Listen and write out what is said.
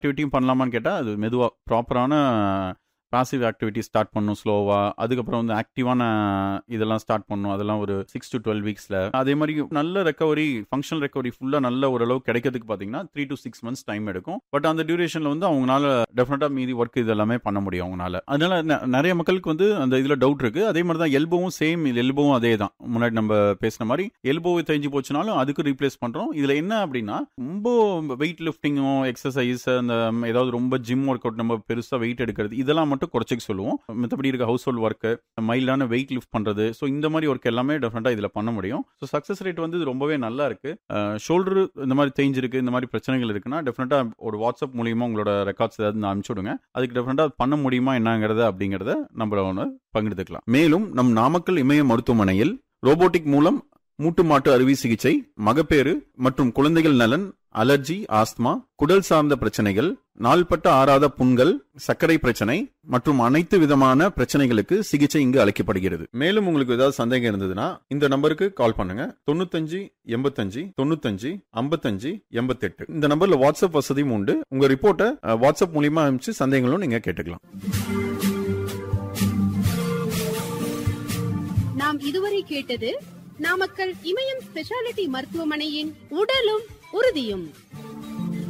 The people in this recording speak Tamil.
ஆக்டிவிட்டியும் பண்ணலாமான்னு கேட்டால் அது மெதுவாக ப்ராப்பரான பாசிவ் ஆக்டிவிட்டி ஸ்டார்ட் பண்ணும் ஸ்லோவாக அதுக்கப்புறம் வந்து ஆக்டிவான இதெல்லாம் ஸ்டார்ட் பண்ணும் அதெல்லாம் ஒரு சிக்ஸ் டு டுவெல் வீக்ஸில் அதே மாதிரி நல்ல ரெக்கவரி ஃபங்க்ஷனல் ரெக்கவரி ஃபுல்லாக நல்ல ஓரளவு கிடைக்கிறதுக்கு பார்த்தீங்கன்னா three to six months time எடுக்கும் பட் அந்த டியூரேஷனில் வந்து அவங்களால டெஃபினட்டாக மீதி ஒர்க் இது எல்லாமே பண்ண முடியும் அவங்களால அதனால ந- நிறைய மக்களுக்கு வந்து அந்த இதில் டவுட் இருக்கு அதே மாதிரி தான் எல்போவும் சேம் எல்போவும் அதே தான் முன்னாடி நம்ம பேசின மாதிரி எல்போவை தேஞ்சு போச்சுனாலும் அதுக்கு ரீப்ளேஸ் பண்ணுறோம் இதில் என்ன அப்படின்னா ரொம்ப வெயிட் லிஃப்டிங்கோ எக்ஸசைஸ் அந்த ஏதாவது ரொம்ப ஜிம் ஒர்க் அவுட் நம்ம பெருசாக வெயிட் எடுக்கிறது இதெல்லாம் மட்டும் குறைச்சிக்க சொல்லுவோம் மற்றபடி இருக்க ஹவுஸ் ஹோல்ட் ஒர்க்கு மைல்டான வெயிட் லிஃப்ட் பண்ணுறது ஸோ இந்த மாதிரி ஒர்க் எல்லாமே டெஃபினட்டாக இதில் பண்ண முடியும் ஸோ சக்ஸஸ் ரேட் வந்து இது ரொம்பவே நல்லா இருக்கு ஷோல்டர் இந்த மாதிரி தேஞ்சிருக்கு இந்த மாதிரி பிரச்சனைகள் இருக்குன்னா டெஃபினட்டாக ஒரு வாட்ஸ்அப் மூலியமா உங்களோட ரெக்கார்ட்ஸ் ஏதாவது நான் அனுப்பிச்சு விடுங்க அதுக்கு டெஃபினட்டாக பண்ண முடியுமா என்னங்கிறத அப்படிங்கிறத நம்ம ஒன்று பங்கெடுத்துக்கலாம் மேலும் நம் நாமக்கல் இமய மருத்துவமனையில் ரோபோட்டிக் மூலம் மூட்டு மாட்டு அறுவை சிகிச்சை மகப்பேறு மற்றும் குழந்தைகள் நலன் அலர்ஜி ஆஸ்துமா குடல் சார்ந்த பிரச்சனைகள் நாள்பட்ட ஆறாத புண்கள் சர்க்கரை பிரச்சனை மற்றும் அனைத்து விதமான பிரச்சனைகளுக்கு சிகிச்சை இங்கு அளிக்கப்படுகிறது மேலும் உங்களுக்கு ஏதாவது சந்தேகம் இருந்ததுன்னா இந்த நம்பருக்கு கால் பண்ணுங்க தொண்ணூத்தஞ்சு எண்பத்தஞ்சு தொண்ணூத்தஞ்சு ஐம்பத்தஞ்சு எண்பத்தெட்டு இந்த நம்பர்ல வாட்ஸ்அப் வசதியும் உண்டு உங்க ரிப்போர்ட்டை அஹ், வாட்ஸ்அப் மூலியமா அனுப்பிச்சு சந்தேகங்களும் நீங்க கேட்டுக்கலாம் நாம் இதுவரை கேட்டது நாமக்கல் இமயம் ஸ்பெஷாலிட்டி மருத்துவமனையின் உடலும் உறுதியும்